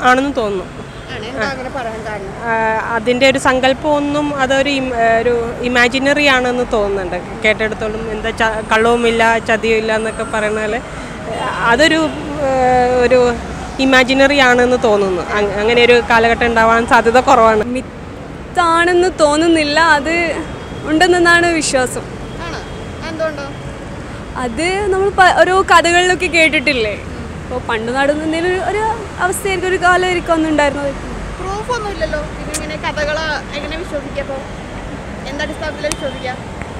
ആണെന്ന് തോന്നുന്നു ആണ് എന്താ അങ്ങനെ പറയാൻ കാരണം ആ, അതിൻ്റെ ഒരു സങ്കല്പമൊന്നും അതൊരു ഇം- ഒരു ഇമാജിനറി ആണെന്ന് തോന്നുന്നുണ്ട് കേട്ടെടുത്തോളും എന്താ ച കള്ളവുമില്ല ചതിയും ഇല്ല എന്നൊക്കെ പറയുന്ന പോലെ ആ, അതൊരു ആ, ഒരു ഇമാജിനറി ആണെന്ന് തോന്നുന്നു അങ്- അങ്ങനെ ഒരു കാലഘട്ടം ഉണ്ടാവാൻ സാധ്യത കുറവാണ് മിത്താണെന്ന് തോന്നുന്നില്ല അത് ഉണ്ടെന്നാണ് വിശ്വാസം ആണ് എന്തുകൊണ്ടോ അത് നമ്മൾ പ- ഓരോ കഥകളിലൊക്കെ കേട്ടിട്ടില്ലേ അപ്പോൾ പണ്ട് നടന്നതിൽ ഒരു അവസ്ഥയായിരിക്കും ഒരു കാലമായിരിക്കും അന്നുണ്ടായിരുന്നത് പ്രൂഫ് ഒന്നും ഇല്ലല്ലോ പിന്നെ ഇങ്ങനെ കഥകൾ എങ്ങനെ വിശ്വസിക്കപ്പോ എന്തടിസ്ഥാനത്തിലാണ് വിശ്വസിക്കാം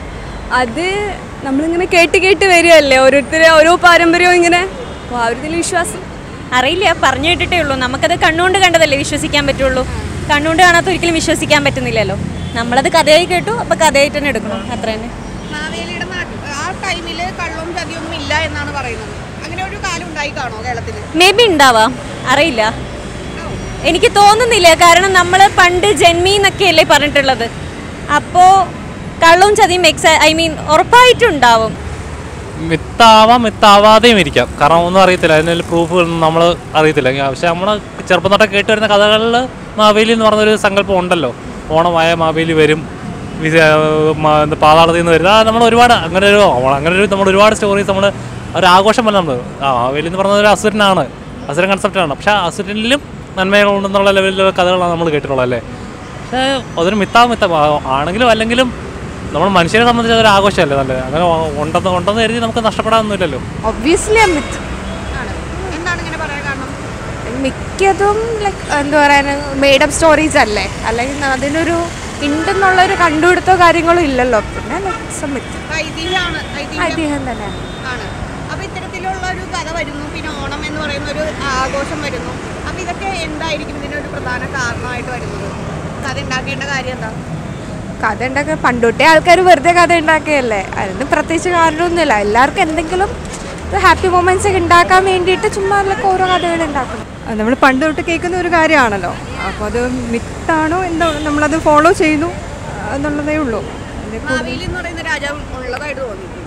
അത് നമ്മളിങ്ങനെ കേട്ട് കേട്ട് വരികയല്ലേ ഓരോരുത്തരെ ഓരോ പാരമ്പര്യവും ഇങ്ങനെ അപ്പോൾ ആ ഒരു ഇതിൽ വിശ്വാസം അറിയില്ല പറഞ്ഞു കേട്ടിട്ടേ ഉള്ളൂ നമുക്കത് കണ്ണുകൊണ്ട് കണ്ടതല്ലേ വിശ്വസിക്കാൻ പറ്റുള്ളൂ കണ്ണുകൊണ്ട് കാണാത്ത ഒരിക്കലും വിശ്വസിക്കാൻ പറ്റുന്നില്ലല്ലോ നമ്മളത് കഥയായി കേട്ടു അപ്പോൾ കഥയായിട്ട് തന്നെ എടുക്കണം അത്ര തന്നെ മാവേലിയുടെ നാട്ടിൽ ആ ടൈമിൽ കള്ളവും ചതിയൊന്നും ഇല്ല എന്നാണ് പറയുന്നത് അങ്ങനെ ഒരു കാലം ഉണ്ടായി കാണോ കേരളത്തിൽ മേ ബി ഉണ്ടാവാം അറിയില്ല എനിക്ക് തോന്നുന്നില്ല കാരണം നമ്മൾ പണ്ട് ജന്മി എന്നൊക്കെയല്ലേ പറഞ്ഞിട്ടുള്ളത് അപ്പോൾ കള്ളവും ചതിയും എക്സ ഐ മീൻ ഉറപ്പായിട്ടും ഉണ്ടാവും മിത്താവാം മിത്താവാതെയും ഇരിക്കാം കാരണം ഒന്നും അറിയത്തില്ല അതിന് പ്രൂഫുകളൊന്നും നമ്മൾ അറിയത്തില്ല പക്ഷെ നമ്മൾ ചെറുപ്പം തൊട്ടേ കേട്ട് വരുന്ന കഥകളിൽ മാവേലി എന്ന് പറഞ്ഞൊരു സങ്കല്പം ഉണ്ടല്ലോ ഓണമായ മാവേലി വരും വിസ- മ- എന്താ പാതാളത്തിൽ നിന്ന് വരും ആ നമ്മൾ ഒരുപാട് അങ്ങനെ ഒരു അങ്ങനെ ഒരു നമ്മൾ ഒരുപാട് സ്റ്റോറീസ് നമ്മൾ ഒരു ആഘോഷം പോലെ നമ്മൾ ആ മാവേലി എന്ന് പറഞ്ഞ ഒരു അസുരനാണ് അസുരൻ കൺസെപ്റ്റാണ് പക്ഷെ ആ അസുരനിലും നന്മകളുണ്ടെന്നുള്ള ലെവലിലുള്ള കഥകളാണ് നമ്മൾ കേട്ടിട്ടുള്ളത് അല്ലേ പക്ഷേ അതൊരു മിത്താ മിത്ത ആണെങ്കിലും അല്ലെങ്കിലും നമ്മൾ മനുഷ്യരെ സംബന്ധിച്ച് അതൊരു ആഘോഷമല്ലേ നല്ലത് അങ്ങനെ ഉണ്ടെന്ന് ഉണ്ടെന്ന് കരുതി നമുക്ക് നഷ്ടപ്പെടാനൊന്നുമില്ലല്ലോ ഒബ്വിയസ്ലി മിത്ത് ആണ് എന്താണ് ഇങ്ങനെ പറയാൻ കാരണം മിക്കതും ലൈക്ക് എന്താ പറയാൻ മെയ്ഡപ്പ് സ്റ്റോറീസ് അല്ലേ അല്ലെങ്കിൽ അതിനൊരു ഉണ്ടെന്നുള്ളൊരു കണ്ടുപിടുത്തോ കാര്യങ്ങളോ ഇല്ലല്ലോ പിന്നെ like മിത്ത് ഐതിഹ്യമാണ് ഐതിഹ്യം ഐതിഹ്യം തന്നെയാണ് ആണ് അപ്പൊ ഇത്തരത്തിലുള്ള ഒരു കഥ വരുന്നു പിന്നെ ഓണം എന്ന് പറയുന്ന ഒരു ആഘോഷം വരുന്നു അപ്പൊ ഇതൊക്കെ എന്തായിരിക്കും ഇതിനൊരു പ്രധാന കാരണമായിട്ട് വരുന്നത് കഥ ഉണ്ടാക്കേണ്ട കാര്യം എന്താ കഥ ഉണ്ടാക്കുക പണ്ടൊട്ടേ ആൾക്കാർ വെറുതെ കഥ ഉണ്ടാക്കുകയല്ലേ അതിന് പ്രത്യേകിച്ച് കാരണമൊന്നുമില്ല എല്ലാവർക്കും എന്തെങ്കിലും ഹാപ്പി മൊമെന്റ്സ് ഒക്കെ ഉണ്ടാക്കാൻ വേണ്ടിയിട്ട് ചുമ്മാ like ഓരോ കഥകൾ ഉണ്ടാക്കണം നമ്മൾ പണ്ട് തൊട്ട് കേൾക്കുന്ന ഒരു കാര്യമാണല്ലോ അപ്പോൾ അത് മിത്താണോ എന്താ നമ്മളത് ഫോളോ ചെയ്യുന്നു എന്നുള്ളതേ ഉള്ളൂ മാവേലി എന്ന് പറയുന്ന രാജാവ് ഉള്ളതായിട്ട് തോന്നിയിട്ടുണ്ട്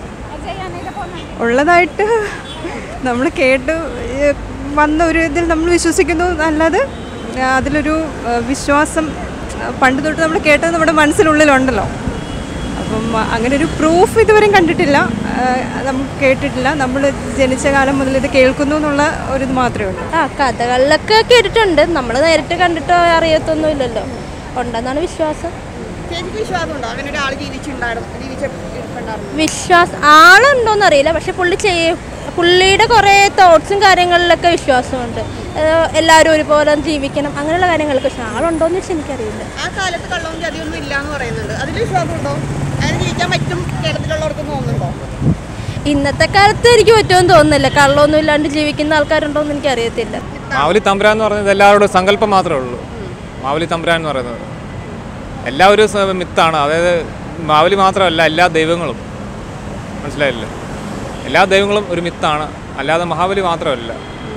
ഉള്ളതായിട്ട് നമ്മൾ കേട്ട് ഏഹ്, വന്ന ഒരു ഇതിൽ നമ്മൾ വിശ്വസിക്കുന്നു അല്ലാതെ ആ, അതിലൊരു ആ, വിശ്വാസം ആ, പണ്ട് തൊട്ട് നമ്മൾ കേട്ടത് നമ്മുടെ മനസ്സിനുള്ളിലുണ്ടല്ലോ അപ്പം ആ, അങ്ങനെ ഒരു പ്രൂഫ് ഇതുവരെയും കണ്ടിട്ടില്ല ആ, നമുക്ക് കേട്ടിട്ടില്ല നമ്മൾ ജനിച്ച കാലം മുതൽ ഇത് കേൾക്കുന്നു എന്നുള്ള ഒരു ഇത് മാത്രമേ ഉള്ളൂ ആ കഥകളിലൊക്കെ കേട്ടിട്ടുണ്ട് നമ്മൾ നേരിട്ട് കണ്ടിട്ടോ അറിയത്തൊന്നുമില്ലല്ലോ ഉണ്ടെന്നാണ് വിശ്വാസം ചേച്ചിക്ക് വിശ്വാസമുണ്ടോ അങ്ങനെ ഒരാൾ ജീവിച്ചിട്ടുണ്ടായിരുന്നു ജീവിച്ചിട്ടുണ്ടായിരുന്നു വിശ്വാസം ആളുണ്ടോന്ന് അറിയില്ല പക്ഷെ പുള്ളി ചെയ്യ പുള്ളിയുടെ കുറേ തോട്ട്സും കാര്യങ്ങളിലൊക്കെ വിശ്വാസമുണ്ട് ഏഹ് എല്ലാവരും ഒരുപോലെ ജീവിക്കണം അങ്ങനെയുള്ള കാര്യങ്ങളൊക്കെ പക്ഷെ ആളുണ്ടോന്ന് വെച്ചാൽ എനിക്കറിയില്ല ആ കാലത്ത് കള്ളവും ചതിയൊന്നും ഇല്ല എന്ന് പറയുന്നുണ്ട് അതിൽ വിശ്വാസമുണ്ടോ അതിന് ജീവിക്കാൻ പറ്റും കേരളത്തിലുള്ളവർക്ക് തോന്നുന്നുണ്ടോ ഇന്നത്തെ കാലത്ത് എനിക്ക് പറ്റുമെന്ന് തോന്നുന്നില്ല കള്ളമൊന്നും ഇല്ലാണ്ട് ജീവിക്കുന്ന ആൾക്കാരുണ്ടോന്ന് എനിക്ക് അറിയത്തില്ല മാവലി തമ്പുരാൻ എന്ന് പറയുന്നത് എല്ലാവരുടെ സങ്കല്പം മാത്രമേ ഉള്ളൂ മാവലി തമ്പുരാൻ എന്ന് പറയുന്നത് എല്ലാവരും സ- മിത്താണ് അതായത് മാവലി മാത്രമല്ല എല്ലാ ദൈവങ്ങളും മനസ്സിലായില്ലേ എല്ലാ ദൈവങ്ങളും ഒരു മിത്താണ് അല്ലാതെ മഹാബലി മാത്രമല്ല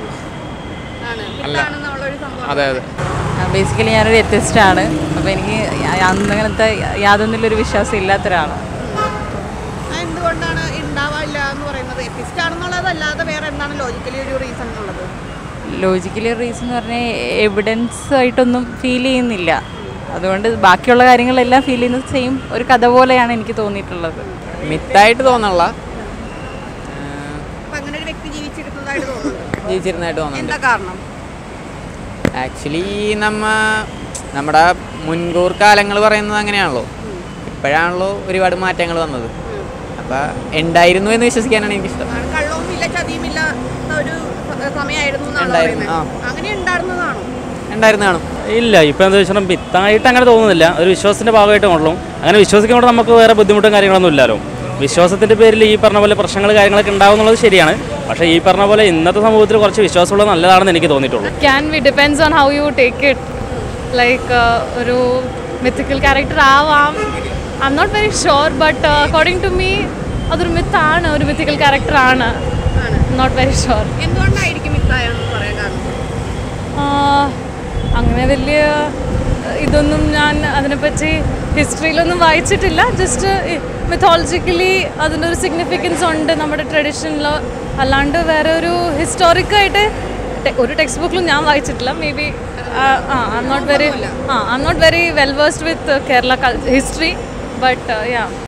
ആണ് അല്ല. മിത്താണെന്നുള്ളൊരു സംഭവം അതെ അതെ ബേസിക്കലി ഞാനൊരു വ്യത്യസ്തമാണ് അപ്പോൾ എനിക്ക് അങ്ങനത്തെ യാതൊന്നിലൊരു വിശ്വാസം ഇല്ലാത്ത ഒരാളാണ് ആ എന്തുകൊണ്ടാണ് ഉണ്ടാവില്ല എന്ന് പറയുന്നത് എത്തിസ്റ്റ് ആണെന്നുള്ളതല്ലാതെ വേറെ എന്താണ് ലോജിക്കലി ഒരു റീസൺ ഉള്ളത് ലോജിക്കലി റീസൺ എന്ന് പറഞ്ഞാൽ എവിഡൻസ് ആയിട്ടൊന്നും ഫീൽ ചെയ്യുന്നില്ല അതുകൊണ്ട് ബാക്കിയുള്ള കാര്യങ്ങളെല്ലാം ഫീൽ ചെയ്യുന്നത് സെയിം ഒരു കഥ പോലെയാണ് എനിക്ക് തോന്നിയിട്ടുള്ളത് മിത്തായിട്ട് തോന്നല്ല അപ്പൊ അങ്ങനെ ഒരു വ്യക്തി ജീവിച്ചിരുന്നതായിട്ട് തോന്നുന്നുണ്ട് ജീവിച്ചിരുന്നതായിട്ട് തോന്നുന്നുണ്ട് എന്താ കാരണം ആക്ച്വലി നമ്മ നമ്മുടെ മുൻകൂർ കാലങ്ങൾ പറയുന്നത് അങ്ങനെയാണല്ലോ ഇപ്പോഴാണല്ലോ ഒരുപാട് മാറ്റങ്ങൾ വന്നത് അപ്പം ഉണ്ടായിരുന്നു എന്ന് വിശ്വസിക്കാനാണ് എനിക്കിഷ്ടം ആണ് കള്ളവുമില്ല ചതിയുമില്ല എന്ന ഒരു സ- സമയമായിരുന്നു എന്നാണ് ഉണ്ടായിരുന്നു, പറയുന്നത് അങ്ങനെ ഉണ്ടായിരുന്നതാണോ ഉണ്ടായിരുന്നു കാണും ഇല്ല ഇപ്പം എന്താ വെച്ചാൽ മിത്തായിട്ട് അങ്ങനെ തോന്നുന്നില്ല ഒരു വിശ്വാസത്തിൻ്റെ ഭാഗമായിട്ട് കൊള്ളും അങ്ങനെ വിശ്വസിക്കുമ്പോൾ നമുക്ക് വേറെ ബുദ്ധിമുട്ടും കാര്യങ്ങളൊന്നും ഇല്ലല്ലോ വിശ്വാസത്തിൻ്റെ പേരിൽ ഈ പറഞ്ഞ പോലെ പ്രശ്നങ്ങൾ കാര്യങ്ങളൊക്കെ ഉണ്ടാവും എന്നുള്ളത് ശരിയാണ് പക്ഷേ ഈ പറഞ്ഞ പോലെ ഇന്നത്തെ സമൂഹത്തിൽ കുറച്ച് വിശ്വാസമുള്ളത് നല്ലതാണെന്ന് എനിക്ക് തോന്നിയിട്ടുള്ളൂ can be depends on how you take it like ഒരു മിത്തിക്കൽ ക്യാരക്ടർ ആവാം I'm not very sure but according to me അതൊരു മിത്താണ് ഒരു മിത്തിക്കൽ ക്യാരക്ടർ ആണ് നോട്ട് വെരി ഷുവർ എന്തുകൊണ്ടായിരിക്കും മിത്തായെന്ന് പറയാൻ കാരണം അങ്ങനെ വലിയ ഇതൊന്നും ഞാൻ അതിനെപ്പറ്റി ഹിസ്റ്ററിയിലൊന്നും വായിച്ചിട്ടില്ല ജസ്റ്റ് മിത്തോളജിക്കലി അതിൻ്റെ ഒരു സിഗ്നിഫിക്കൻസ് ഉണ്ട് നമ്മുടെ ട്രഡീഷനിൽ അല്ലാണ്ട് വേറെ ഒരു ഹിസ്റ്റോറിക്കായിട്ട് ഒരു ടെക്സ്റ്റ് ബുക്കിലും ഞാൻ വായിച്ചിട്ടില്ല maybe ah I'm not very ah I'm not very well versed with Kerala history but yeah